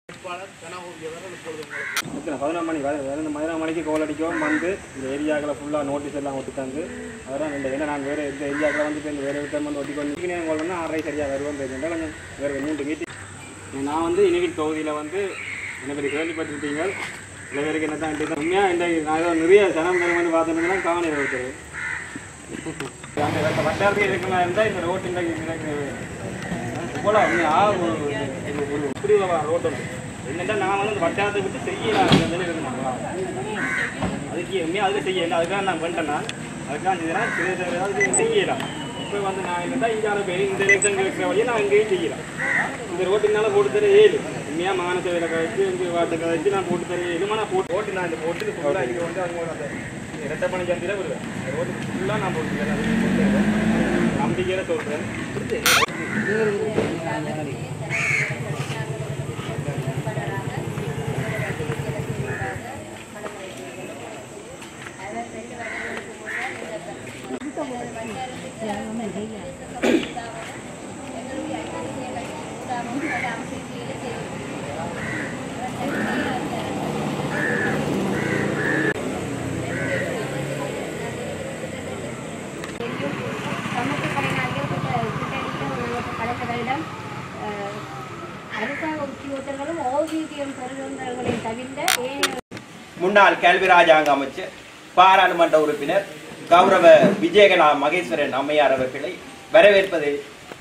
வேட்பாளர் கனகோபியவர் இப்பொழுது உங்களுக்கு எத்தனை பதினொரு மணி வர பதினொன்று பதினொரு மணிக்கு கோல் அடிக்கவும் வந்து இந்த ஏரியாக்களை ஃபுல்லாக நோட்டீஸ் எல்லாம் ஒட்டி தந்து அதெல்லாம் இந்த ஏன்னா நான் வேறு இந்த ஏரியாக்களை வந்து இப்போ வேறு விட்டம் வந்து ஒட்டி கொண்டு நேரம் கோல் பண்ணால் ஆறரை சரியாக வருவோம் தெரிஞ்சுட்டா கொஞ்சம் வேறு மூன்று மீட்டிங் நான் வந்து இன்னைக்கு தொகுதியில் வந்து என்ன பேர் கேள்விப்பட்டிருப்பீங்க சில பேருக்கு என்ன தான் உண்மையாக இந்த நான் ஏதோ நிறைய சனம் வந்து பார்த்துருந்தேன்னா காவணி ஒருத்தர் அந்த இந்த வட்டாரத்தில் இருக்கணும் இருந்தால் இந்த ரோட்டு இந்த போல ஆ ஒரு ஒரு- ஒரு இப்படி ரோட்டு உண்டு என்னென்னா நான் வந்து அந்த வட்டாரத்தை விட்டு செய்யலாம் இருந்தாங்களா அதுக்கு உண்மையாக அதுக்கு செய்யல அதுக்காக நான் பண்ணிட்டேன் நான் அதுக்காக செய்யலாம் சில சில ஏதாவது செய்யலாம் இப்போ வந்து நான் இருந்தால் இந்தியாவில் போய் இந்த எக்ஸாம் இருக்கிற வழியை நான் இங்கேயும் செய்யலாம் இந்த ரோட்டுனால போட்டு தர ஏழு உண்மையாக மாகாண சேவையில் கழிச்சு இங்கே வார்த்தை கழிச்சு நான் போட்டு தர ஏழு நான் போட்டு ஓட்டு நான் இந்த போட்டு ஃபுல்லாக இங்கே வந்து அவங்க அந்த இரட்டை பணி சந்தியில் வருவேன் இந்த ரோட்டு ஃபுல்லாக நான் போட்டு தரேன் நம்பிக்கையில் சொல்கிறேன் சமூக பணியாளர்கள் கிட்டத்தட்ட கடந்த வருடம் அஹ், அரசாங்க உத்தியோகத்தர்களும் ஓய்வூதியம் பெறுகின்றவர்களை தவிர்த்த ஏனைய முன்னாள் கல்வி ராஜாங்க அமைச்சர் பாராளுமன்ற உறுப்பினர் கௌரவ விஜயகலா மகேஸ்வரன் அம்மையார் அவர்களை வரவேற்பது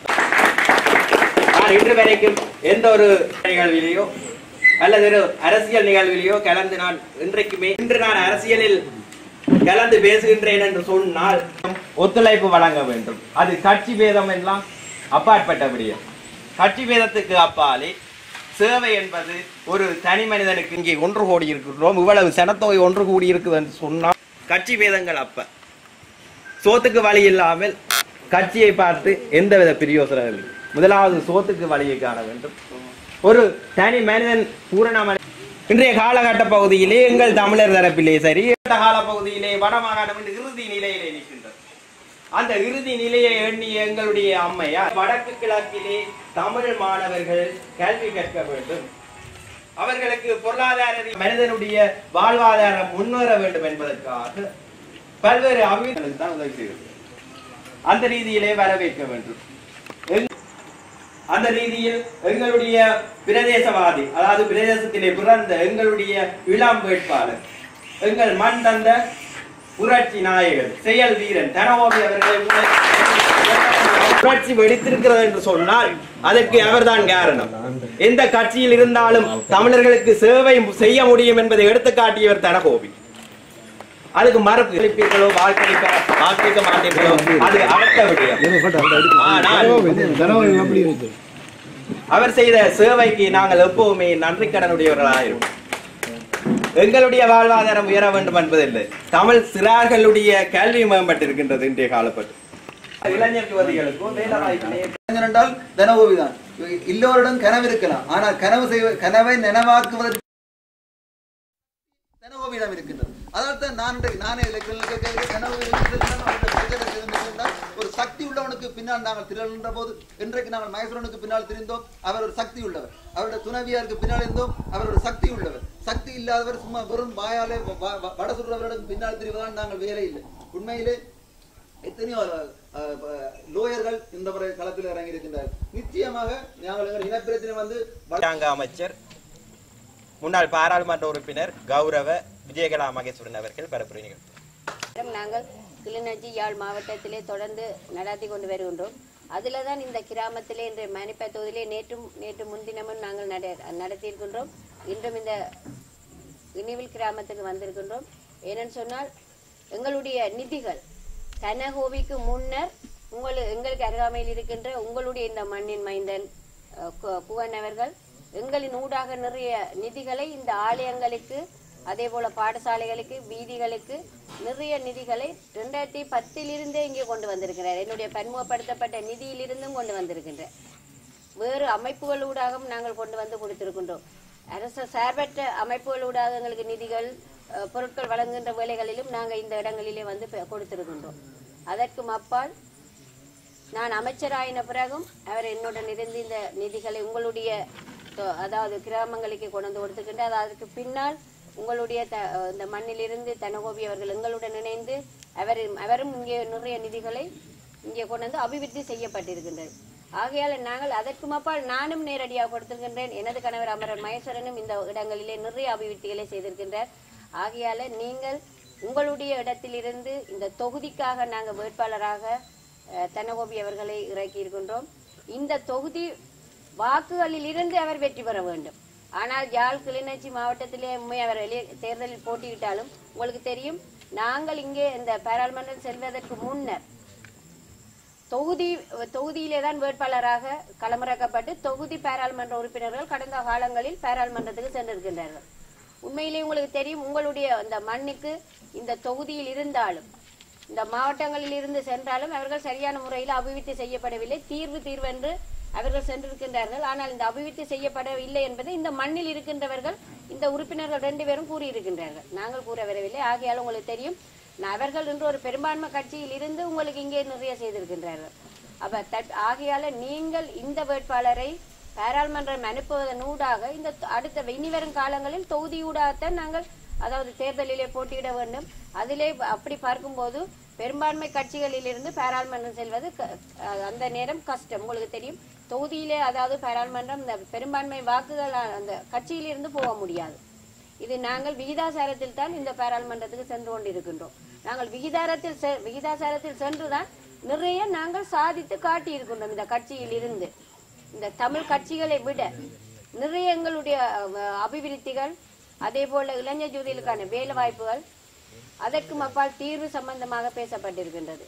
நான் இன்று வரைக்கும் எந்த ஒரு நிகழ்விலேயோ அல்லது ஒரு அரசியல் நிகழ்விலேயோ கலந்து நான் இன்றைக்குமே இன்று நான் அரசியலில் கலந்து பேசுகின்றேன் என்று சொன்னால் ஒத்துழைப்பு வழங்க வேண்டும் அது கட்சி பேதம் எல்லாம் அப்பாற்பட்ட விடயம் கட்சி பேதத்துக்கு அப்பாலே சேவை என்பது ஒரு தனி மனிதனுக்கு இங்கே ஒன்று கோடி இருக்கிறோம் இவ்வளவு சனத்தொகை ஒன்று கூடி இருக்குது என்று சொன்னால் கட்சி பேதங்கள் அப்ப சோத்துக்கு வழி இல்லாமல் கட்சியை பார்த்து எந்தவித பிரயோசனம் இல்லை முதலாவது சோத்துக்கு வழியை காண வேண்டும் ஒரு தனி மனிதன் பூரணமான இன்றைய காலகட்ட பகுதியிலே எங்கள் தமிழர் தரப்பிலே சரி இந்த கால பகுதியிலே வடமாகாணம் என்று இறுதி நிலையிலே நிற்கின்றது அந்த இறுதி நிலையை எண்ணிய எங்களுடைய அம்மையார் வடக்கு கிழக்கிலே தமிழ் மாணவர்கள் கல்வி கற்க வேண்டும் அவர்களுக்கு பொருளாதார ரீ- மனிதனுடைய வாழ்வாதாரம் முன்னேற வேண்டும் என்பதற்காக பல்வேறு அபிவிருத்திகளுக்கு தான் உதவி செய்கிறது அந்த ரீதியிலே வரவேற்க வேண்டும் எங்- அந்த ரீதியில் எங்களுடைய பிரதேசவாதி அதாவது பிரதேசத்திலே பிறந்த எங்களுடைய இளம் வேட்பாளர் எங்கள் மண் தந்த புரட்சி நாயகர் செயல் வீரன் தனவோபி அவர்களை உங்களை- புரட்சி வெடித்திருக்கிறது என்று சொன்னால் அதற்கு அவர்தான் காரணம் எந்த கட்சியில் இருந்தாலும் தமிழர்களுக்கு சேவை செய்ய முடியும் என்பதை எடுத்துக்காட்டியவர் தனகோபி அதுக்கு மறுப்பு அளிப்பீர்களோ வாக்களிக்க வாக்களிக்க மாட்டீர்களோ அது அவர்த்த விடயம் ஆனால் அவர் செய்த சேவைக்கு நாங்கள் எப்பவுமே நன்றி கடனுடையவர்களாக இருப்போம் எங்களுடைய வாழ்வாதாரம் உயர வேண்டும் என்பதில்லை தமிழ் சிறார்களுடைய கல்வி மேம்பட்டிருக்கின்றது இன்றைய காலப்பட்டு இளைஞர் யுவதிகளுக்கும் வேலை வாய்ப்பினை கலைஞர் என்றால் தனோபி தான் எல்லோரிடம் கனவு இருக்கலாம் ஆனால் கனவு செய்வ கனவை நனவாக்குவதற்கு தனோபிதம் இருக்கின்றது அதனால் தான் நான் இன்றைக்கு நானே இலக்கியங்கள் கேட்க கனவு இருக்கின்றது, அவருடைய பிரச்சாரம் செய்திருந்தால் ஒரு சக்தி உள்ளவனுக்கு பின்னால் நாங்கள் திரள்கின்ற போது இன்றைக்கு நாங்கள் மகேஸ்வரனுக்கு பின்னால் திரிந்தோம் அவர் ஒரு சக்தி உள்ளவர் அவருடைய துணைவியாருக்கு பின்னால் இருந்தோம் அவர் ஒரு சக்தி உள்ளவர் சக்தி இல்லாதவர் சும்மா வெறும் வாயாலே வ- வ- வட சுடுறவரிடம் பின்னால் திரிவதால் நாங்கள் வேலை இல்லை உண்மையிலே எத்தனையோ லோயர்கள் இந்த முறை களத்தில் இறங்கி இருக்கின்றார் நிச்சயமாக நாங்கள் எங்கள் இனப்பிரச்சனை வந்து வட- ராஜாங்க அமைச்சர் முன்னாள் பாராளுமன்ற உறுப்பினர் கௌரவ விஜயகலா மகேஸ்வரன் அவர்கள் பரப்புரை நிகழ்ச்சி நேரம் நாங்கள் கிளிநொச்சி யாழ் மாவட்டத்திலே தொடர்ந்து நடாத்தி கொண்டு வருகின்றோம் அதில் தான் இந்த கிராமத்திலே இன்று மணிப்பா தொகுதியிலே நேற்றும் நேற்று முன்தினமும் நாங்கள் நட நடத்தியிருக்கின்றோம் இன்றும் இந்த இனிவில் கிராமத்துக்கு வந்திருக்கின்றோம் ஏனென்னு சொன்னால் எங்களுடைய நிதிகள் கனகோவிக்கு முன்னர் உங்கள் எங்களுக்கு அருகாமையில் இருக்கின்ற உங்களுடைய இந்த மண்ணின் மைந்தன் அஹ், கு- குவன் அவர்கள் எங்களின் ஊடாக நிறைய நிதிகளை இந்த ஆலயங்களுக்கு அதே போல பாடசாலைகளுக்கு வீதிகளுக்கு நிறைய நிதிகளை ரெண்டாயிரத்தி பத்திலிருந்தே இங்கே கொண்டு வந்திருக்கிறார் என்னுடைய பன்முகப்படுத்தப்பட்ட நிதியிலிருந்தும் கொண்டு வந்திருக்கின்றேன் வேறு அமைப்புகளூடாகவும் நாங்கள் கொண்டு வந்து கொடுத்திருக்கின்றோம் அரசு சார்பற்ற அமைப்புகளூடாக எங்களுக்கு நிதிகள் அஹ், பொருட்கள் வழங்குகின்ற வேலைகளிலும் நாங்கள் இந்த இடங்களிலே வந்து பெ- கொடுத்திருக்கின்றோம் அதற்கும் அப்பால் நான் அமைச்சராயின பிறகும் அவர் என்னுடன் இருந்து இந்த நிதிகளை உங்களுடைய தொ- அதாவது கிராமங்களுக்கு கொண்டு வந்து கொடுத்துருக்கின்ற அதற்கு பின்னால் உங்களுடைய த இந்த மண்ணிலிருந்து தனகோபி அவர்கள் எங்களுடன் இணைந்து அவர் அவரும் இங்கே நிறைய நிதிகளை இங்கே கொண்டு வந்து அபிவிருத்தி செய்யப்பட்டிருக்கின்றது ஆகையால் நாங்கள் அதற்கு அப்பால் நானும் நேரடியாக கொடுத்திருக்கின்றேன் எனது கணவர் அமரர் மகேஸ்வரனும் இந்த இடங்களிலே நிறைய அபிவிருத்திகளை செய்திருக்கின்றார் ஆகையால நீங்கள் உங்களுடைய இடத்திலிருந்து இந்த தொகுதிக்காக நாங்கள் வேட்பாளராக அஹ், தனகோபி அவர்களை இறக்கி இருக்கின்றோம் இந்த தொகுதி வாக்குகளில் இருந்து அவர் வெற்றி பெற வேண்டும் ஆனால் யாழ் கிளிநொச்சி மாவட்டத்திலே உண்மை அவர் வெளியே தேர்தலில் போட்டியிட்டாலும் உங்களுக்கு தெரியும் நாங்கள் இங்கே இந்த பாராளுமன்றம் செல்வதற்கு முன்னர் தொகுதி தொகுதியிலே தான் வேட்பாளராக களமிறக்கப்பட்டு தொகுதி பாராளுமன்ற உறுப்பினர்கள் கடந்த காலங்களில் பாராளுமன்றத்துக்கு சென்றிருக்கின்றார்கள் உண்மையிலே உங்களுக்கு தெரியும் உங்களுடைய இந்த மண்ணுக்கு இந்த தொகுதியில் இருந்தாலும் இந்த மாவட்டங்களில் இருந்து சென்றாலும் அவர்கள் சரியான முறையில் அபிவிருத்தி செய்யப்படவில்லை தீர்வு தீர்வென்று அவர்கள் சென்றிருக்கின்றார்கள் ஆனால் இந்த அபிவிருத்தி செய்யப்படவில்லை என்பது இந்த மண்ணில் இருக்கின்றவர்கள் இந்த உறுப்பினர்கள் ரெண்டு பேரும் கூறியிருக்கின்றார்கள் நாங்கள் கூற வரவில்லை ஆகையால் உங்களுக்கு தெரியும் நான் அவர்கள் இன்று ஒரு பெரும்பான்மை கட்சியில் இருந்து உங்களுக்கு இங்கே நிறைய செய்திருக்கின்றார்கள் அப்ப தட்- ஆகையால நீங்கள் இந்த வேட்பாளரை பாராளுமன்றம் அனுப்புவதன் ஊடாக இந்த த- அடுத்த இனி வரும் காலங்களில் தொகுதியூடாகத்தான் நாங்கள் அதாவது தேர்தலிலே போட்டியிட வேண்டும் அதிலே அப்படி பார்க்கும்போது பெரும்பான்மை கட்சிகளில் இருந்து பாராளுமன்றம் செல்வது க- அஹ் அந்த நேரம் கஷ்டம் உங்களுக்கு தெரியும் தொகுதியிலே அதாவது பாராளுமன்றம் இந்த பெரும்பான்மை வாக்குகள் அந்த கட்சியிலிருந்து போக முடியாது இது நாங்கள் விகிதாசாரத்தில் தான் இந்த பாராளுமன்றத்துக்கு சென்று கொண்டிருக்கின்றோம் நாங்கள் விகிதாரத்தில் செ- விகிதாசாரத்தில் சென்றுதான் நிறைய நாங்கள் சாதித்து காட்டி இருக்கின்றோம் இந்த கட்சியில் இருந்து இந்த தமிழ் கட்சிகளை விட நிறைய எங்களுடைய அஹ், அபிவிருத்திகள் அதே போல இளைஞர் ஜோதிகளுக்கான வேலை வாய்ப்புகள் அதற்கு அப்பால் தீர்வு சம்பந்தமாக பேசப்பட்டிருக்கின்றது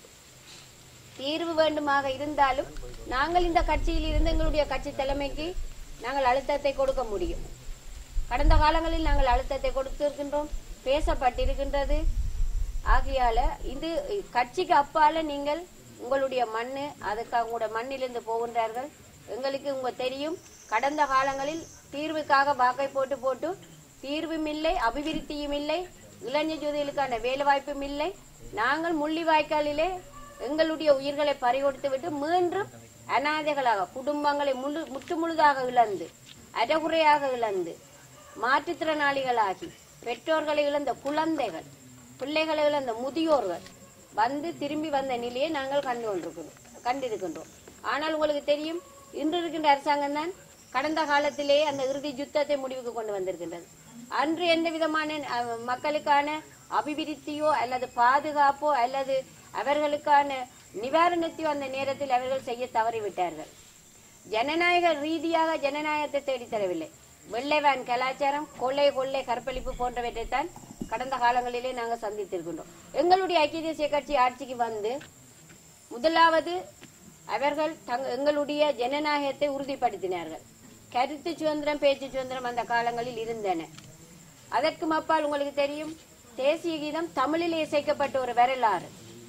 தீர்வு வேண்டுமாக இருந்தாலும் நாங்கள் இந்த கட்சியில் இருந்து எங்களுடைய கட்சி தலைமைக்கு நாங்கள் அழுத்தத்தை கொடுக்க முடியும் கடந்த காலங்களில் நாங்கள் அழுத்தத்தை கொடுத்திருக்கின்றோம் பேசப்பட்டிருக்கின்றது ஆகையால இது கட்சிக்கு அப்பால நீங்கள் உங்களுடைய மண்ணு அதுக்கு அவங்களோட மண்ணிலிருந்து போகின்றார்கள் எங்களுக்கு உங்க தெரியும் கடந்த காலங்களில் தீர்வுக்காக வாக்கை போட்டு போட்டு தீர்வும் இல்லை அபிவிருத்தியும் இல்லை இளைஞர் ஜோதிகளுக்கான வேலை வாய்ப்பும் இல்லை நாங்கள் முள்ளிவாய்க்காலிலே எங்களுடைய உயிர்களை பறிகொடுத்து விட்டு மீண்டும் அனாதைகளாக குடும்பங்களை முழு முற்று முழுதாக இழந்து அறகுறையாக இழந்து மாற்றுத்திறனாளிகளாகி பெற்றோர்களை இழந்த குழந்தைகள் பிள்ளைகளை இழந்த முதியோர்கள் வந்து திரும்பி வந்த நிலையை நாங்கள் கண்டு கொண்டிருக்கிறோம் கண்டிருக்கின்றோம் ஆனால் உங்களுக்கு தெரியும் இன்று இருக்கின்ற அரசாங்கம் தான் கடந்த காலத்திலே அந்த இறுதி யுத்தத்தை முடிவுக்கு கொண்டு வந்திருக்கின்றது அன்று எந்த விதமான அஹ், மக்களுக்கான அபிவிருத்தியோ அல்லது பாதுகாப்போ அல்லது அவர்களுக்கான நிவாரணத்தையோ அந்த நேரத்தில் அவர்கள் செய்ய தவறிவிட்டார்கள் ஜனநாயக ரீதியாக ஜனநாயகத்தை தேடித் தரவில்லை வெள்ளைவான் கலாச்சாரம் கொள்ளை கொள்ளை கற்பழிப்பு போன்றவற்றைத்தான் கடந்த காலங்களிலே நாங்கள் சந்தித்திருக்கின்றோம் எங்களுடைய ஐக்கிய தேசிய கட்சி ஆட்சிக்கு வந்து முதலாவது அவர்கள் தங்க எங்களுடைய ஜனநாயகத்தை உறுதிப்படுத்தினார்கள் கருத்து சுதந்திரம் பேச்சு சுதந்திரம் அந்த காலங்களில் இருந்தன அதற்கு அப்பால் உங்களுக்கு தெரியும் தேசிய கீதம் தமிழில் இசைக்கப்பட்ட ஒரு வரலாறு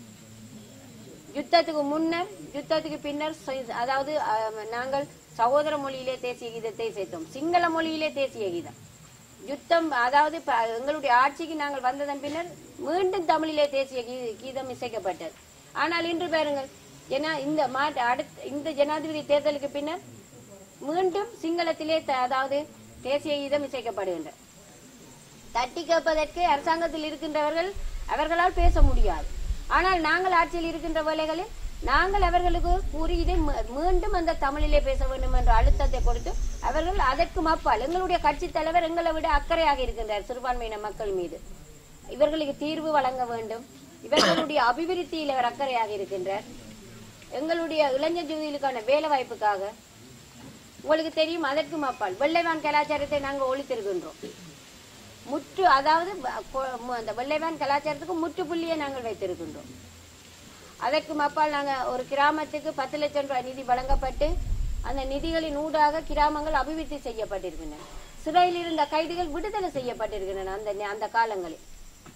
யுத்தத்துக்கு முன்னர் யுத்தத்துக்கு பின்னர் சொ- அதாவது அஹ், நாங்கள் சகோதர மொழியிலே தேசிய கீதத்தை இசைத்தோம் சிங்கள மொழியிலே தேசிய கீதம் யுத்தம் அதாவது ப- எங்களுடைய ஆட்சிக்கு நாங்கள் வந்ததன் பின்னர் மீண்டும் தமிழிலே தேசிய கீ- கீதம் இசைக்கப்பட்டது ஆனால் இன்று பாருங்கள் ஏன்னா இந்த மாற்று அடுத்த இந்த ஜனாதிபதி தேர்தலுக்கு பின்னர் மீண்டும் சிங்களத்திலே த- அதாவது தேசிய கீதம் இசைக்கப்படுகின்றன தட்டி கேட்பதற்கு அரசாங்கத்தில் இருக்கின்றவர்கள் அவர்களால் பேச முடியாது ஆனால் நாங்கள் ஆட்சியில் இருக்கின்ற வேலைகளில் நாங்கள் அவர்களுக்கு கூறி இதை மீ- மீண்டும் அந்த தமிழிலே பேச வேண்டும் என்ற அழுத்தத்தை கொடுத்து அவர்கள் அதற்கு அப்பால் எங்களுடைய கட்சி தலைவர் எங்களை விட அக்கறையாக இருக்கின்றார் சிறுபான்மையின மக்கள் மீது இவர்களுக்கு தீர்வு வழங்க வேண்டும் இவர்களுடைய அபிவிருத்தியில் அவர் அக்கறையாக இருக்கின்றார் எங்களுடைய இளைஞர் ஜோதிகளுக்கான வேலை வாய்ப்புக்காக உங்களுக்கு தெரியும் அதற்கும் அப்பால் வெள்ளைவான் கலாச்சாரத்தை நாங்கள் ஒழித்திருக்கின்றோம் முற்று அதாவது வ- கொ- மு- அந்த வெள்ளைவான் கலாச்சாரத்துக்கு முற்றுப்புள்ளியை நாங்கள் வைத்திருக்கின்றோம் அதற்கு அப்பால் நாங்கள் ஒரு கிராமத்துக்கு பத்து லட்சம் ரூபாய் நிதி வழங்கப்பட்டு அந்த நிதிகளின் ஊடாக கிராமங்கள் அபிவிருத்தி செய்யப்பட்டிருக்கின்றன சிறையில் இருந்த கைதிகள் விடுதலை செய்யப்பட்டிருக்கின்றன அந்த நே- அந்த காலங்களில்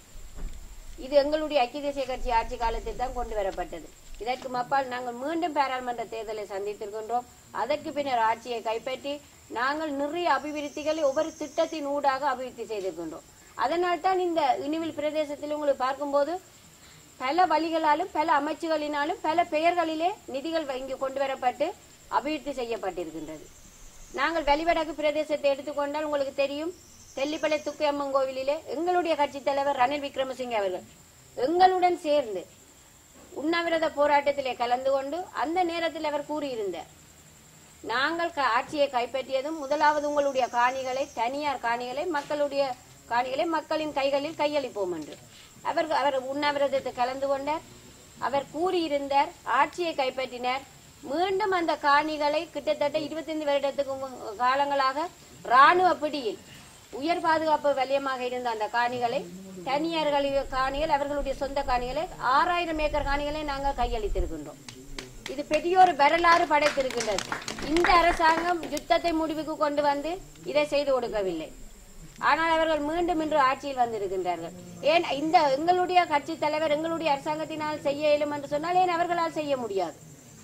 இது எங்களுடைய ஐக்கிய தேசிய கட்சி ஆட்சி காலத்தில் தான் கொண்டு வரப்பட்டது இதற்கு அப்பால் நாங்கள் மீண்டும் பாராளுமன்ற தேர்தலை சந்தித்திருக்கின்றோம் அதற்கு பின்னர் ஆட்சியை கைப்பற்றி நாங்கள் நிறைய அபிவிருத்திகளை ஒவ்வொரு திட்டத்தின் ஊடாக அபிவிருத்தி செய்திருக்கின்றோம் அதனால் தான் இந்த இனிவில் பிரதேசத்தில் உங்களுக்கு பார்க்கும்போது பல வழிகளாலும் பல அமைச்சுகளினாலும் பல பெயர்களிலே நிதிகள் இங்கு கொண்டு வரப்பட்டு அபிவிருத்தி செய்யப்பட்டிருக்கின்றது நாங்கள் வெளிவடக்கு பிரதேசத்தை எடுத்துக்கொண்டால் உங்களுக்கு தெரியும் தெல்லிப்பளை துக்கையம்மன் கோவிலிலே எங்களுடைய கட்சி தலைவர் ரணில் விக்ரமசிங்கே அவர்கள் எங்களுடன் சேர்ந்து உண்ணாவிரத போராட்டத்திலே கலந்து கொண்டு அந்த நேரத்தில் அவர் கூறியிருந்தார் நாங்கள் க- ஆட்சியை கைப்பற்றியதும் முதலாவது உங்களுடைய காணிகளை தனியார் காணிகளை மக்களுடைய காணிகளை மக்களின் கைகளில் கையளிப்போம் என்று அவர் அவர் உண்ணாவிரதத்தை கலந்து கொண்டார் அவர் கூறியிருந்தார் ஆட்சியை கைப்பற்றினார் மீண்டும் அந்த காணிகளை கிட்டத்தட்ட இருபத்தைந்து வருடத்துக்கு மு- காலங்களாக ராணுவ பிடியில் உயர் பாதுகாப்பு வலயமாக இருந்த அந்த காணிகளை தனியார்களின் காணிகள் அவர்களுடைய சொந்த காணிகளை ஆறாயிரம் ஏக்கர் காணிகளை நாங்கள் கையளித்திருக்கின்றோம் இது பெரிய ஒரு வரலாறு படைத்திருக்கின்றது இந்த அரசாங்கம் யுத்தத்தை முடிவுக்கு கொண்டு வந்து இதை செய்து கொடுக்கவில்லை ஆனால் அவர்கள் மீண்டும் இன்று ஆட்சியில் வந்திருக்கின்றார்கள் ஏன் இந்த எங்களுடைய கட்சி தலைவர் எங்களுடைய அரசாங்கத்தினால் செய்ய இயலும் என்று சொன்னால் ஏன் அவர்களால் செய்ய முடியாது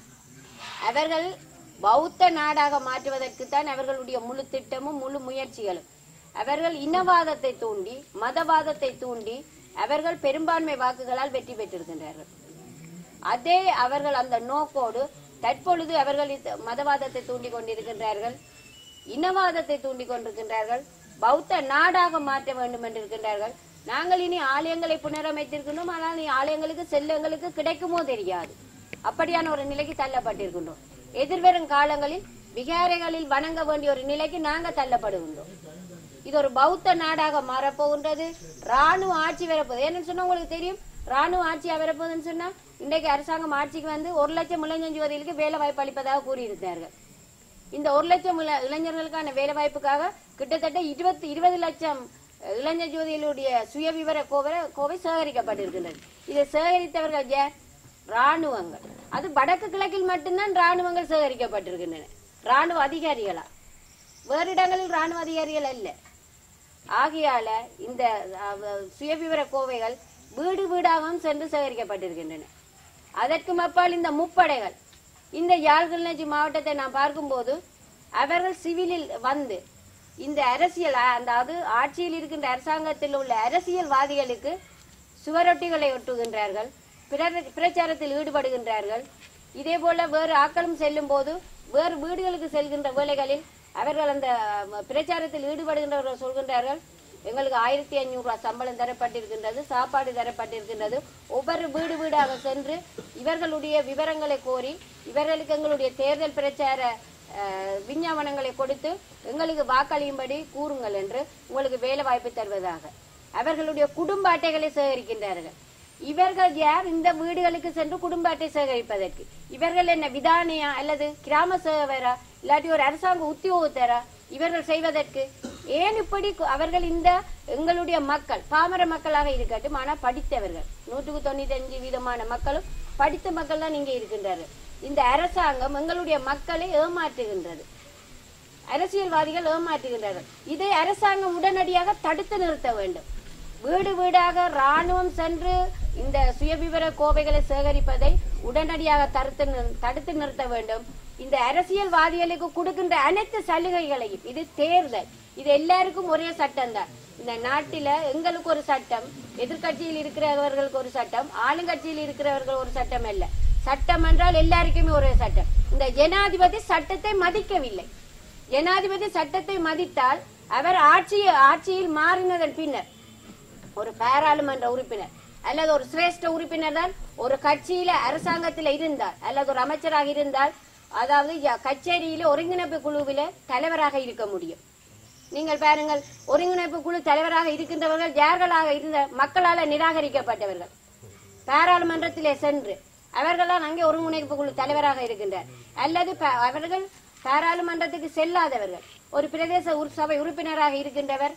அவர்கள் பௌத்த நாடாக மாற்றுவதற்குத்தான் அவர்களுடைய முழு திட்டமும் முழு முயற்சிகளும் அவர்கள் இனவாதத்தை தூண்டி மதவாதத்தை தூண்டி அவர்கள் பெரும்பான்மை வாக்குகளால் வெற்றி பெற்றிருக்கின்றார்கள் அதே அவர்கள் அந்த நோக்கோடு தற்பொழுது அவர்கள் இந்த மதவாதத்தை தூண்டிக் கொண்டிருக்கின்றார்கள் இனவாதத்தை தூண்டிக் கொண்டிருக்கின்றார்கள் பௌத்த நாடாக மாற்ற வேண்டும் என்று இருக்கின்றார்கள் நாங்கள் இனி ஆலயங்களை புனரமைத்திருக்கின்றோம் ஆனால் இனி ஆலயங்களுக்கு செல்ல எங்களுக்கு கிடைக்குமோ தெரியாது அப்படியான ஒரு நிலைக்கு தள்ளப்பட்டிருக்கின்றோம் எதிர்வரும் காலங்களில் விகாரைகளில் வணங்க வேண்டிய ஒரு நிலைக்கு நாங்க தள்ளப்படுகின்றோம் இது ஒரு பௌத்த நாடாக மாறப்போகின்றது ராணுவ ஆட்சி வரப்போகுது என்னன்னு சொன்னா உங்களுக்கு தெரியும் ராணுவ ஆட்சி வரப்போகுதுன்னு சொன்னா இன்றைக்கு அரசாங்கம் ஆட்சிக்கு வந்து ஒரு லட்சம் இளைஞர் ஜோதிகளுக்கு வேலை வாய்ப்பு அளிப்பதாக கூறியிருந்தார்கள் இந்த ஒரு லட்சம் இள- இளைஞர்களுக்கான வேலை வாய்ப்புக்காக கிட்டத்தட்ட இருபத்தி இருபது லட்சம் அஹ், இளைஞர் ஜோதிகளுடைய சுய விவர கோவை கோவை சேகரிக்கப்பட்டிருக்கின்றது இதை சேகரித்தவர்கள் யார் ராணுவங்கள் அது வடக்கு கிழக்கில் மட்டும்தான் ராணுவங்கள் சேகரிக்கப்பட்டிருக்கின்றன ராணுவ அதிகாரிகளா வேறு இடங்களில் ராணுவ அதிகாரிகள் அல்ல ஆகையால இந்த அஹ், சுயவிவர கோவைகள் வீடு வீடாகவும் சென்று சேகரிக்கப்பட்டிருக்கின்றன அதற்கு அப்பால் இந்த முப்படைகள் இந்த யாழ் கிளிநொச்சி மாவட்டத்தை நான் பார்க்கும்போது அவர்கள் சிவிலில் வந்து இந்த அரசியல் அ- அதாவது ஆட்சியில் இருக்கின்ற அரசாங்கத்தில் உள்ள அரசியல்வாதிகளுக்கு சுவரொட்டிகளை ஒட்டுகின்றார்கள் பிற- பிரச்சாரத்தில் ஈடுபடுகின்றார்கள் இதே போல வேறு ஆக்களும் செல்லும் போது வேறு வீடுகளுக்கு செல்கின்ற வேளைகளில் அவர்கள் அந்த அஹ், பிரச்சாரத்தில் ஈடுபடுகின்றவர்கள் சொல்கின்றார்கள் எங்களுக்கு ஆயிரத்தி ஐநூறு ரூபாய் சம்பளம் தரப்பட்டிருக்கின்றது சாப்பாடு தரப்பட்டிருக்கின்றது ஒவ்வொரு வீடு வீடாக சென்று இவர்களுடைய விவரங்களை கோரி இவர்களுக்கு எங்களுடைய தேர்தல் பிரச்சார அஹ், விஞ்ஞாபனங்களை கொடுத்து எங்களுக்கு வாக்களியும்படி கூறுங்கள் என்று உங்களுக்கு வேலை வாய்ப்பு தருவதாக அவர்களுடைய குடும்ப அட்டைகளை சேகரிக்கின்றார்கள் இவர்கள் யார் இந்த வீடுகளுக்கு சென்று குடும்ப அட்டை சேகரிப்பதற்கு இவர்கள் என்ன விதானியா அல்லது கிராம சேவரா இல்லாட்டி ஒரு அரசாங்க உத்தியோகத்தரா இவர்கள் செய்வதற்கு ஏன் இப்படி கு- அவர்கள் இந்த எங்களுடைய மக்கள் பாமர மக்களாக இருக்கட்டும் ஆனா படித்தவர்கள் நூற்றுக்கு தொண்ணூத்தி அஞ்சு வீதமான மக்களும் படித்த மக்கள் தான் இங்கே இருக்கின்றார்கள் இந்த அரசாங்கம் எங்களுடைய மக்களை ஏமாற்றுகின்றது அரசியல்வாதிகள் ஏமாற்றுகின்றார்கள் இதை அரசாங்கம் உடனடியாக தடுத்து நிறுத்த வேண்டும் வீடு வீடாக ராணுவம் சென்று இந்த சுயவிவர கோவைகளை சேகரிப்பதை உடனடியாக தடுத்து நிறு- தடுத்து நிறுத்த வேண்டும் இந்த அரசியல்வாதிகளுக்கு கொடுக்கின்ற அனைத்து சலுகைகளையும் இது தேர்தல் இது எல்லாருக்கும் ஒரே சட்டம் தான் இந்த நாட்டில எங்களுக்கு ஒரு சட்டம் எதிர்க்கட்சியில் இருக்கிறவர்களுக்கு ஒரு சட்டம் ஆளுங்கட்சியில் இருக்கிறவர்கள் ஒரு சட்டம் அல்ல சட்டம் என்றால் எல்லாருக்குமே ஒரே சட்டம் இந்த ஜனாதிபதி சட்டத்தை மதிக்கவில்லை ஜனாதிபதி சட்டத்தை மதித்தால் அவர் ஆட்சி ஆட்சியில் மாறினதன் பின்னர் ஒரு பாராளுமன்ற உறுப்பினர் அல்லது ஒரு சிரேஷ்ட உறுப்பினர் தான் ஒரு கட்சியில அரசாங்கத்தில் இருந்தால் அல்லது ஒரு அமைச்சராக இருந்தால் அதாவது ய- கச்சேரியில ஒருங்கிணைப்பு குழுவில தலைவராக இருக்க முடியும் நீங்கள் பாருங்கள் ஒருங்கிணைப்பு குழு தலைவராக இருக்கின்றவர்கள் யார்களாக இருந்த மக்களால் நிராகரிக்கப்பட்டவர்கள் பாராளுமன்றத்திலே சென்று அவர்கள்தான் அங்கே ஒருங்கிணைப்பு குழு தலைவராக இருக்கின்றார் அல்லது ப- அவர்கள் பாராளுமன்றத்துக்கு செல்லாதவர்கள் ஒரு பிரதேச உறு- சபை உறுப்பினராக இருக்கின்றவர்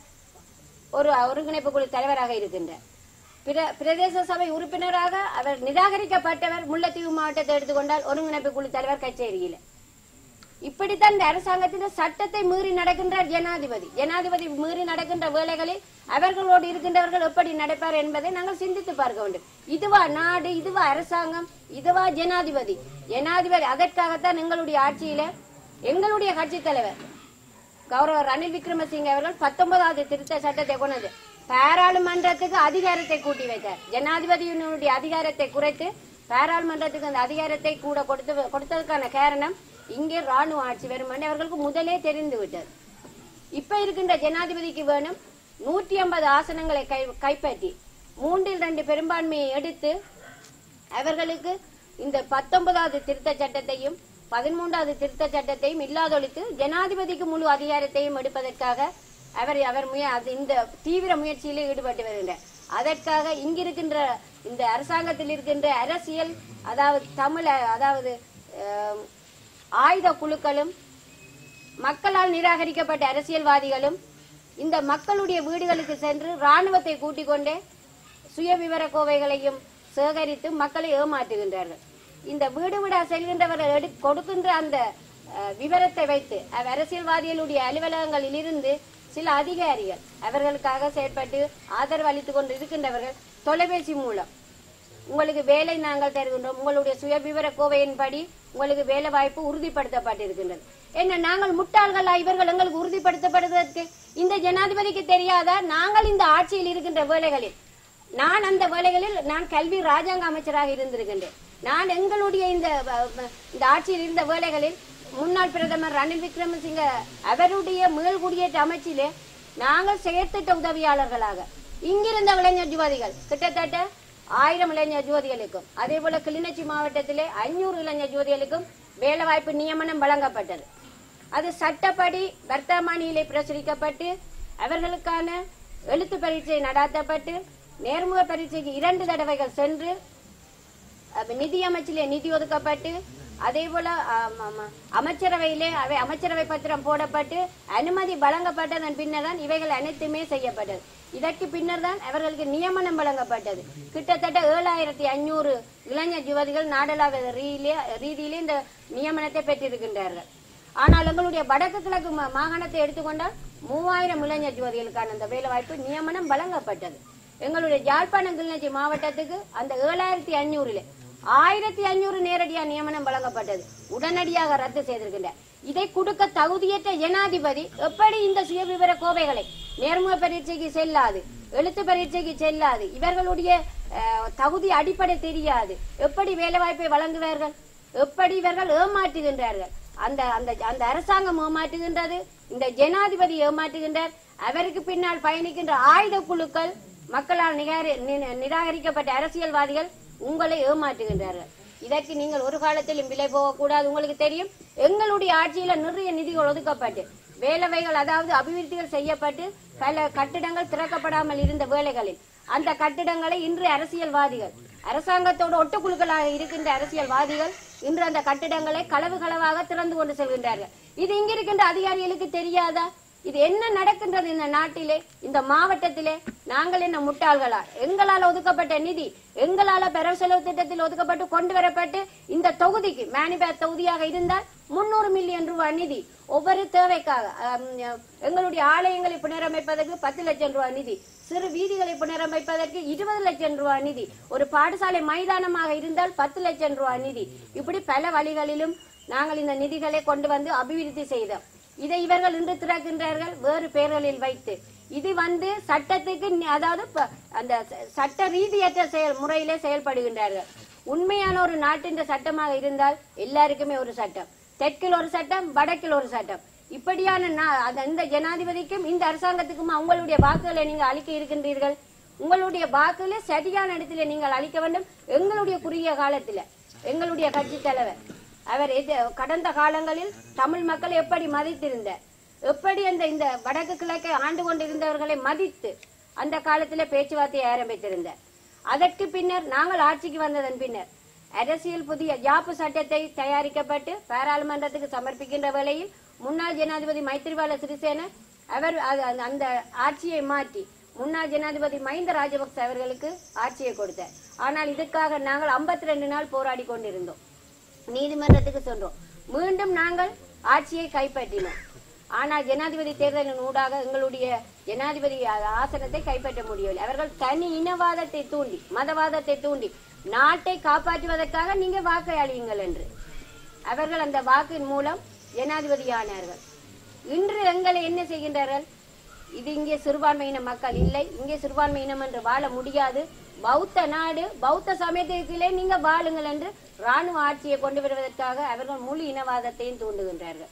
ஒரு ஒருங்கிணைப்பு குழு தலைவராக இருக்கின்றார் பிர- பிரதேச சபை உறுப்பினராக அவர் நிராகரிக்கப்பட்டவர் முல்லைத்தீவு மாவட்டத்தை எடுத்துக்கொண்டால் ஒருங்கிணைப்பு குழு தலைவர் கச்சேரியில இப்படித்தான் இந்த அரசாங்கத்தின் சட்டத்தை மீறி நடக்கின்றார் ஜனாதிபதி ஜனாதிபதி மீறி நடக்கின்ற வேலைகளில் அவர்களோடு இருக்கின்றவர்கள் எப்படி நடப்பார் என்பதை நாங்கள் சிந்தித்து பார்க்க வேண்டும் இதுவா நாடு இதுவா அரசாங்கம் இதுவா ஜனாதிபதி ஜனாதிபதி அதற்காகத்தான் எங்களுடைய ஆட்சியில எங்களுடைய கட்சி தலைவர் கௌரவர் ரணில் விக்ரமசிங்க அவர்கள் பத்தொன்பதாவது திருத்த சட்டத்தை கொண்டு வந்து பாராளுமன்றத்துக்கு அதிகாரத்தை கூட்டி வைத்தார் ஜனாதிபதியினுடைய அதிகாரத்தை குறைத்து பாராளுமன்றத்துக்கு அந்த அதிகாரத்தை கூட கொடுத்து கொடுத்ததுக்கான காரணம் இங்கே ராணுவ ஆட்சி வரும் என்று அவர்களுக்கு முதலே தெரிந்து விட்டது இப்ப இருக்கின்ற ஜனாதிபதிக்கு வேணும் நூற்றி ஐம்பது ஆசனங்களை கை கைப்பற்றி மூன்றில் ரெண்டு பெரும்பான்மையை எடுத்து அவர்களுக்கு இந்த பத்தொன்பதாவது திருத்த சட்டத்தையும் பதிமூன்றாவது திருத்த சட்டத்தையும் இல்லாதொழித்து ஜனாதிபதிக்கு முழு அதிகாரத்தையும் எடுப்பதற்காக அவர் அவர் முய அது இந்த தீவிர முயற்சியிலே ஈடுபட்டு வருகின்றார் அதற்காக இங்கிருக்கின்ற இந்த அரசாங்கத்தில் இருக்கின்ற அரசியல் அதாவது தமிழ அதாவது அஹ், ஆயுத குழுக்களும் மக்களால் நிராகரிக்கப்பட்ட அரசியல்வாதிகளும் இந்த மக்களுடைய வீடுகளுக்கு சென்று ராணுவத்தை கூட்டிக் கொண்டே சுய விவர கோவைகளையும் சேகரித்து மக்களை ஏமாற்றுகின்றார்கள் இந்த வீடு வீடா செல்கின்றவர்கள் எடு கொடுக்கின்ற அந்த அஹ், விவரத்தை வைத்து அவ் அரசியல்வாதிகளுடைய அலுவலகங்களில் இருந்து சில அதிகாரிகள் அவர்களுக்காக செயற்பட்டு ஆதரவு அளித்துக் கொண்டு இருக்கின்றவர்கள் தொலைபேசி மூலம் உங்களுக்கு வேலை நாங்கள் தருகின்றோம் உங்களுடைய சுய விவர கோவையின்படி உங்களுக்கு வேலை வாய்ப்பு உறுதிப்படுத்தப்பட்டிருக்கின்றது என்ன நாங்கள் முட்டாள்களா இவர்கள் எங்களுக்கு உறுதிப்படுத்தப்படுவதற்கு இந்த ஜனாதிபதிக்கு தெரியாதா நாங்கள் இந்த ஆட்சியில் இருக்கின்ற வேலைகளில் நான் அந்த வேலைகளில் நான் கல்வி ராஜாங்க அமைச்சராக இருந்திருக்கின்றேன் நான் எங்களுடைய இந்த அஹ், இந்த ஆட்சியில் இருந்த வேலைகளில் முன்னாள் பிரதமர் ரணில் விக்ரமசிங்க அவருடைய மேல் குடியேற்ற அமைச்சிலே நாங்கள் செயற்திட்ட உதவியாளர்களாக இங்கிருந்த இளைஞர் ஜுவதிகள் கிட்டத்தட்ட ஆயிரம் இளைஞர் ஜோதிகளுக்கும் அதே போல கிளிநொச்சி மாவட்டத்திலே ஐநூறு இளைஞர் ஜோதிகளுக்கும் வேலைவாய்ப்பு நியமனம் வழங்கப்பட்டது அது சட்டப்படி வர்த்தமானியிலே பிரசுரிக்கப்பட்டு அவர்களுக்கான எழுத்து பரீட்சை நடாத்தப்பட்டு நேர்முக பரீட்சைக்கு இரண்டு தடவைகள் சென்று அப்ப நிதி அமைச்சிலே நிதி ஒதுக்கப்பட்டு அதே போல ஆம், ஆமா, அமைச்சரவையிலே அவை அமைச்சரவை பத்திரம் போடப்பட்டு அனுமதி வழங்கப்பட்டதன் பின்னர் தான் இவைகள் அனைத்துமே செய்யப்பட்டது இதற்கு பின்னர் தான் அவர்களுக்கு நியமனம் வழங்கப்பட்டது கிட்டத்தட்ட ஏழாயிரத்தி ஐநூறு இளைஞர் யுவதிகள் நாடளாவிய ரீதியிலே ரீதியிலே இந்த நியமனத்தை பெற்றிருக்கின்றார்கள் ஆனால் எங்களுடைய வடக்கு கிழக்கு மா- மாகாணத்தை எடுத்துக்கொண்டால் மூவாயிரம் இளைஞர் யுவதிகளுக்கான அந்த வேலைவாய்ப்பு நியமனம் வழங்கப்பட்டது எங்களுடைய யாழ்ப்பாணம் கிளிநொச்சி மாவட்டத்துக்கு அந்த ஏழாயிரத்தி ஐநூறுல ஆயிரத்தி ஐநூறு நேரடியா நியமனம் வழங்கப்பட்டது உடனடியாக ரத்து செய்திருக்கின்றார் இதை கொடுக்க தகுதியற்ற ஜனாதிபதி எப்படி இந்த சுயவிவர கோவைகளை நேர்முக பரீட்சைக்கு செல்லாது எழுத்து பரீட்சைக்கு செல்லாது இவர்களுடைய அஹ், தகுதி அடிப்படை தெரியாது எப்படி வேலைவாய்ப்பை வழங்குவார்கள் எப்படி இவர்கள் ஏமாற்றுகின்றார்கள் அந்த அந்த அந்த அரசாங்கம் ஏமாற்றுகின்றது இந்த ஜனாதிபதி ஏமாற்றுகின்றார் அவருக்கு பின்னால் பயணிக்கின்ற ஆயுத குழுக்கள் மக்களால் நிகாரி- நி- நிராகரிக்கப்பட்ட அரசியல்வாதிகள் உங்களை ஏமாற்றுகின்றார்கள் இதற்கு நீங்கள் ஒரு காலத்திலும் விலை போகக்கூடாது உங்களுக்கு தெரியும் எங்களுடைய ஆட்சியில நிறைய நிதிகள் ஒதுக்கப்பட்டு வேலைவைகள் அதாவது அபிவிருத்திகள் செய்யப்பட்டு பல கட்டிடங்கள் திறக்கப்படாமல் இருந்த வேலைகளில் அந்த கட்டிடங்களை இன்று அரசியல்வாதிகள் அரசாங்கத்தோடு ஒட்டுக்குழுக்களாக இருக்கின்ற அரசியல்வாதிகள் இன்று அந்த கட்டிடங்களை களவு களவாக திறந்து கொண்டு செல்கின்றார்கள் இது இங்க இருக்கின்ற அதிகாரிகளுக்கு தெரியாதா இது என்ன நடக்கின்றது இந்த நாட்டிலே இந்த மாவட்டத்திலே நாங்கள் என்ன முட்டாள்களா எங்களால் ஒதுக்கப்பட்ட நிதி எங்களால பெறவு செலவு திட்டத்தில் ஒதுக்கப்பட்டு கொண்டு வரப்பட்டு இந்த தொகுதிக்கு மேனிபேர் தொகுதியாக இருந்தால் முன்னூறு மில்லியன் ரூபாய் நிதி ஒவ்வொரு தேவைக்காக ஆம், எங்களுடைய ஆலயங்களை புனரமைப்பதற்கு பத்து லட்சம் ரூபாய் நிதி சிறு வீதிகளை புனரமைப்பதற்கு இருபது லட்சம் ரூபாய் நிதி ஒரு பாடசாலை மைதானமாக இருந்தால் பத்து லட்சம் ரூபாய் நிதி இப்படி பல வழிகளிலும் நாங்கள் இந்த நிதிகளை கொண்டு வந்து அபிவிருத்தி செய்தோம் இதை இவர்கள் இன்று திறக்கின்றார்கள் வேறு பெயர்களில் வைத்து இது வந்து சட்டத்துக்கு நி- அதாவது ப- அந்த ச- சட்ட ரீதியற்ற செயல் முறையிலே செயல்படுகின்றார்கள் உண்மையான ஒரு நாட்டின் சட்டமாக இருந்தால் எல்லாருக்குமே ஒரு சட்டம் தெற்கில் ஒரு சட்டம் வடக்கில் ஒரு சட்டம் இப்படியான நா- அந்த- இந்த ஜனாதிபதிக்கும் இந்த அரசாங்கத்துக்கும் உங்களுடைய வாக்குகளை நீங்கள் அளிக்க இருக்கின்றீர்கள் உங்களுடைய வாக்குகளை சரியான இடத்துல நீங்கள் அளிக்க வேண்டும் எங்களுடைய குறுகிய காலத்துல எங்களுடைய கட்சி தலைவர் அவர் எது கடந்த காலங்களில் தமிழ் மக்கள் எப்படி மதித்திருந்தார் எப்படி அந்த இந்த வடக்கு கிழக்கை ஆண்டு கொண்டிருந்தவர்களை மதித்து அந்த காலத்துல பேச்சுவார்த்தையை ஆரம்பித்திருந்தார் அதற்கு பின்னர் நாங்கள் ஆட்சிக்கு வந்ததன் பின்னர் அரசியல் புதிய யாப்பு சட்டத்தை தயாரிக்கப்பட்டு பாராளுமன்றத்துக்கு சமர்ப்பிக்கின்ற வேளையில் முன்னாள் ஜனாதிபதி மைத்திரிபால சிறிசேன அவர் அது- அந்த- அந்த ஆட்சியை மாற்றி முன்னாள் ஜனாதிபதி மஹிந்த ராஜபக்ச அவர்களுக்கு ஆட்சியை கொடுத்தார் ஆனால் இதுக்காக நாங்கள் 52 ரெண்டு நாள் போராடி கொண்டிருந்தோம் நீதிமன்றத்துக்கு சென்றோம் மீண்டும் நாங்கள் ஆட்சியை கைப்பற்றினோம் ஆனால் ஜனாதிபதி தேர்தலின் ஊடாக எங்களுடைய ஜனாதிபதி ஆ- ஆசனத்தை கைப்பற்ற முடியவில்லை அவர்கள் தனி இனவாதத்தை தூண்டி மதவாதத்தை தூண்டி நாட்டை காப்பாற்றுவதற்காக நீங்க வாக்கை அழியுங்கள் என்று அவர்கள் அந்த வாக்கின் மூலம் ஜனாதிபதியானார்கள் இன்று எங்களை என்ன செய்கின்றார்கள் இது இங்கே சிறுபான்மையின மக்கள் இல்லை இங்கே சிறுபான்மையினம் என்று வாழ முடியாது பௌத்த நாடு பௌத்த சமயத்திலே நீங்க வாழுங்கள் என்று ராணுவ ஆட்சியை கொண்டு வருவதற்காக அவர்கள் முழு இனவாதத்தையும் தூண்டுகின்றார்கள்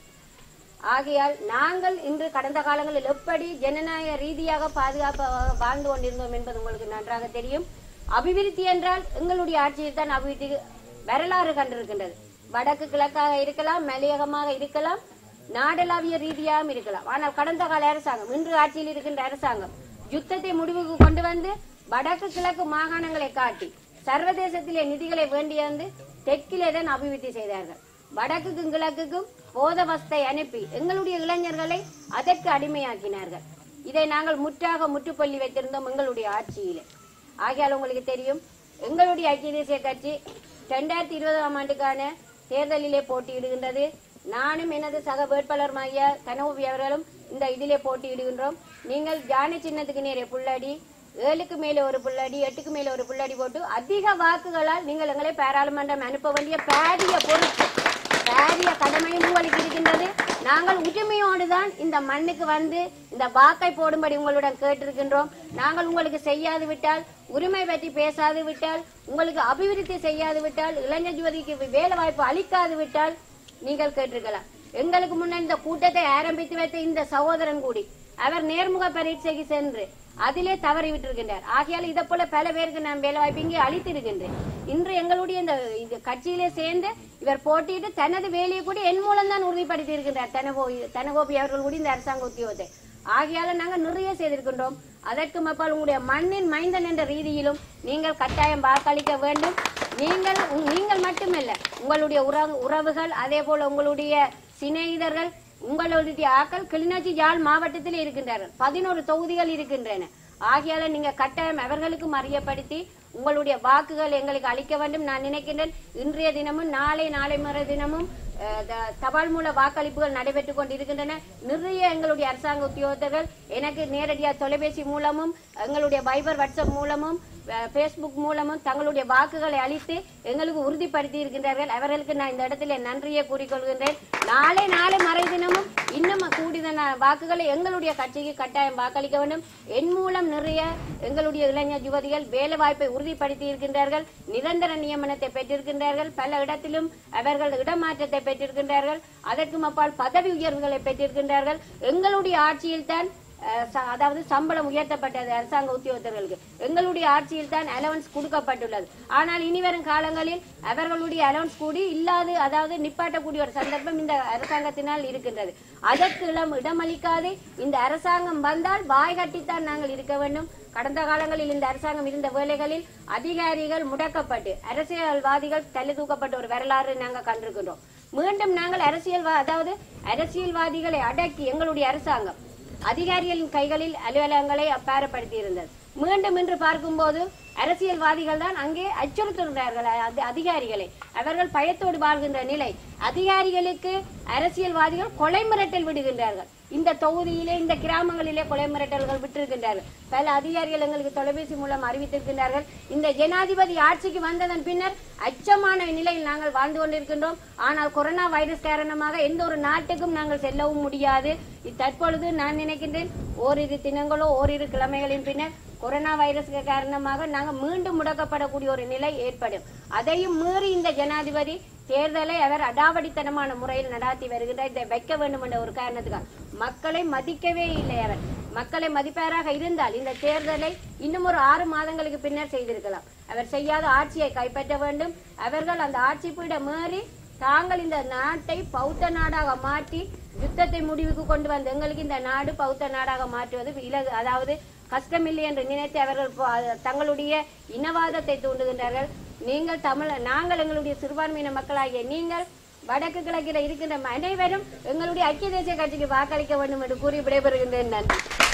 ஆகையால் நாங்கள் இன்று கடந்த காலங்களில் எப்படி ஜனநாயக ரீதியாக பாதுகாப்பாக வாழ்ந்து கொண்டிருந்தோம் என்பது உங்களுக்கு நன்றாக தெரியும் அபிவிருத்தி என்றால் எங்களுடைய ஆட்சியில் தான் அபிவிருத்தி வரலாறு கண்டிருக்கின்றது வடக்கு கிழக்காக இருக்கலாம் மலையகமாக இருக்கலாம் நாடளாவிய ரீதியாகவும் இருக்கலாம் ஆனால் கடந்த கால அரசாங்கம் இன்று ஆட்சியில் இருக்கின்ற அரசாங்கம் யுத்தத்தை முடிவுக்கு கொண்டு வந்து வடக்கு கிழக்கு மாகாணங்களை காட்டி சர்வதேசத்திலே நிதிகளை வேண்டி வந்து தெற்கிலே தான் அபிவிருத்தி செய்தார்கள் வடக்குக்கும் கிழக்குக்கும் போதவஸ்தை அனுப்பி எங்களுடைய இளைஞர்களை அதற்கு அடிமையாக்கினார்கள் இதை நாங்கள் முற்றாக முற்றுப்பள்ளி வைத்திருந்தோம் எங்களுடைய ஆட்சியிலே ஆகையால் உங்களுக்கு தெரியும் எங்களுடைய ஐக்கிய தேசிய கட்சி ரெண்டாயிரத்தி இருபதாம் ஆண்டுக்கான தேர்தலிலே போட்டியிடுகின்றது நானும் எனது சக வேட்பாளருமாகிய கனவுபி அவர்களும் இந்த இதிலே போட்டியிடுகின்றோம் நீங்கள் ஜானி சின்னத்துக்கு நேரே புள்ளடி ஏழுக்கு மேலே ஒரு புள்ளடி எட்டுக்கு மேலே ஒரு புள்ளடி போட்டு அதிக வாக்குகளால் நீங்கள் எங்களை பாராளுமன்றம் அனுப்ப வேண்டிய பாரிய பொறுப்பு பாரிய கடமையும் உங்களுக்கு இருக்கின்றது நாங்கள் உரிமையோடு தான் இந்த மண்ணுக்கு வந்து இந்த வாக்கை போடும்படி உங்களுடன் கேட்டிருக்கின்றோம் நாங்கள் உங்களுக்கு செய்யாது விட்டால் உரிமை பற்றி பேசாது விட்டால் உங்களுக்கு அபிவிருத்தி செய்யாது விட்டால் இளைஞர் யுவதிக்கு வேலை வாய்ப்பு அளிக்காது விட்டால் நீங்கள் கேட்டிருக்கலாம் எங்களுக்கு முன்னர் இந்த கூட்டத்தை ஆரம்பித்து வைத்த இந்த சகோதரன் கூடி அவர் நேர்முக பரீட்சைக்கு சென்று அதிலே தவறி விட்டிருக்கின்றார் ஆகையால் இதை போல பல பேருக்கு நான் வேலை வாய்ப்பு இங்கே அளித்திருக்கின்றேன் இன்று எங்களுடைய இந்த இந்த கட்சியிலே சேர்ந்து இவர் போட்டியிட்டு தனது வேலையை கூட என் மூலம் தான் உறுதிப்படுத்தி இருக்கின்றார் தனகோபி தனகோபி அவர்கள் கூட இந்த அரசாங்க உத்தியோகத்தை ஆகையால நாங்கள் நிறைய செய்திருக்கின்றோம் அதற்கு மப்பால் உங்களுடைய மண்ணின் மைந்தன் என்ற ரீதியிலும் நீங்கள் கட்டாயம் வாக்களிக்க வேண்டும் நீங்கள் உங்- நீங்கள் மட்டுமல்ல உங்களுடைய உறவு உறவுகள் அதே போல உங்களுடைய சிநேகிதர்கள் உங்களுடைய ஆக்கள் கிளிநொச்சி யாழ் மாவட்டத்தில் இருக்கின்றார்கள் பதினோரு தொகுதிகள் இருக்கின்றன ஆகையால நீங்க கட்டாயம் அவர்களுக்கும் அறியப்படுத்தி உங்களுடைய வாக்குகள் எங்களுக்கு அளிக்க வேண்டும் நான் நினைக்கின்றேன் இன்றைய தினமும் நாளை நாளை மறு தினமும் அஹ், த- தபால் மூல வாக்களிப்புகள் நடைபெற்றுக் கொண்டிருக்கின்றன நிறைய எங்களுடைய அரசாங்க உத்தியோகத்தர்கள் எனக்கு நேரடியாக தொலைபேசி மூலமும் எங்களுடைய வைபர் வாட்ஸ்அப் மூலமும் பேஸ்புக் மூலமும் தங்களுடைய வாக்குகளை அளித்து எங்களுக்கு உறுதிப்படுத்தி இருக்கின்றார்கள் அவர்களுக்கு நான் இந்த இடத்துல நன்றியை கூறிக்கொள்கின்றேன் நாளை நாளை மறை தினமும் இன்னும் கூடின வாக்குகளை எங்களுடைய கட்சிக்கு கட்டாயம் வாக்களிக்க வேண்டும் என் மூலம் நிறைய எங்களுடைய இளைஞர் யுவதிகள் வேலை வாய்ப்பை உறுதிப்படுத்தி இருக்கின்றார்கள் நிரந்தர நியமனத்தை பெற்றிருக்கின்றார்கள் பல இடத்திலும் அவர்கள் இடமாற்றத்தை பெற்றிருக்கின்றார்கள் அதற்கு அப்பால் பதவி உயர்வுகளை பெற்றிருக்கின்றார்கள் எங்களுடைய ஆட்சியில்தான் அஹ், ச- அதாவது சம்பளம் உயர்த்தப்பட்டது அரசாங்க உத்தியோகத்தர்களுக்கு எங்களுடைய ஆட்சியில் தான் அலவன்ஸ் கொடுக்கப்பட்டுள்ளது ஆனால் இனி வரும் காலங்களில் அவர்களுடைய அலவன்ஸ் கூடி இல்லாது அதாவது நிப்பாட்டக்கூடிய ஒரு சந்தர்ப்பம் இந்த அரசாங்கத்தினால் இருக்கின்றது அதற்கு இடம் இடமளிக்காது இந்த அரசாங்கம் வந்தால் வாய் கட்டித்தான் நாங்கள் இருக்க வேண்டும் கடந்த காலங்களில் இந்த அரசாங்கம் இருந்த வேலைகளில் அதிகாரிகள் முடக்கப்பட்டு அரசியல்வாதிகள் தள்ளி தூக்கப்பட்ட ஒரு வரலாறு நாங்கள் கண்டிருக்கின்றோம் மீண்டும் நாங்கள் அரசியல் அதாவது அரசியல்வாதிகளை அடக்கி எங்களுடைய அரசாங்கம் அதிகாரிகளின் கைகளில் அலுவலகங்களை அப்பாரப்படுத்தி இருந்தது மீண்டும் இன்று பார்க்கும்போது அரசியல்வாதிகள் தான் அங்கே அச்சுறுத்துகிறார்கள் அது அதிகாரிகளை அவர்கள் பயத்தோடு வாழ்கின்ற நிலை அதிகாரிகளுக்கு அரசியல்வாதிகள் கொலை மிரட்டல் விடுகின்றார்கள் இந்த தொகுதியிலே இந்த கிராமங்களிலே கொலை மிரட்டல்கள் விட்டிருக்கின்றார்கள் பல அதிகாரிகள் எங்களுக்கு தொலைபேசி மூலம் அறிவித்திருக்கின்றார்கள் இந்த ஜனாதிபதி ஆட்சிக்கு வந்ததன் பின்னர் அச்சமான நிலையில் நாங்கள் வாழ்ந்து கொண்டிருக்கின்றோம் ஆனால் கொரோனா வைரஸ் காரணமாக எந்த ஒரு நாட்டுக்கும் நாங்கள் செல்லவும் முடியாது இ- தற்பொழுது நான் நினைக்கின்றேன் ஓரிரு தினங்களோ ஓரிரு கிழமைகளின் பின்னர் கொரோனா வைரஸ் காரணமாக நாங்கள் மீண்டும் முடக்கப்படக்கூடிய ஒரு நிலை ஏற்படும் அதையும் மீறி இந்த ஜனாதிபதி தேர்தலை அவர் அடாவடித்தனமான முறையில் நடாத்தி வருகின்றார் இதை வைக்க வேண்டும் என்ற ஒரு காரணத்துக்காக மக்களை மதிக்கவே இல்லை அவர் மக்களை மதிப்பாராக இருந்தால் இந்த தேர்தலை இன்னும் ஒரு ஆறு மாதங்களுக்கு பின்னர் செய்திருக்கலாம் அவர் செய்யாத ஆட்சியை கைப்பற்ற வேண்டும் அவர்கள் அந்த ஆட்சி பீட மீறி தாங்கள் இந்த நாட்டை பௌத்த நாடாக மாற்றி யுத்தத்தை முடிவுக்கு கொண்டு வந்து எங்களுக்கு இந்த நாடு பௌத்த நாடாக மாற்றுவது இலகு அதாவது கஷ்டமில்லை என்று நினைத்து அவர்கள் ப- தங்களுடைய இனவாதத்தை தூண்டுகின்றார்கள் நீங்கள் தமிழ் நாங்கள் எங்களுடைய சிறுபான்மையின மக்களாகிய நீங்கள் வடக்கு கிழக்கில் இருக்கின்ற அனைவரும் எங்களுடைய ஐக்கிய தேசிய கட்சிக்கு வாக்களிக்க வேண்டும் என்று கூறி விடைபெறுகின்றேன் நன்றி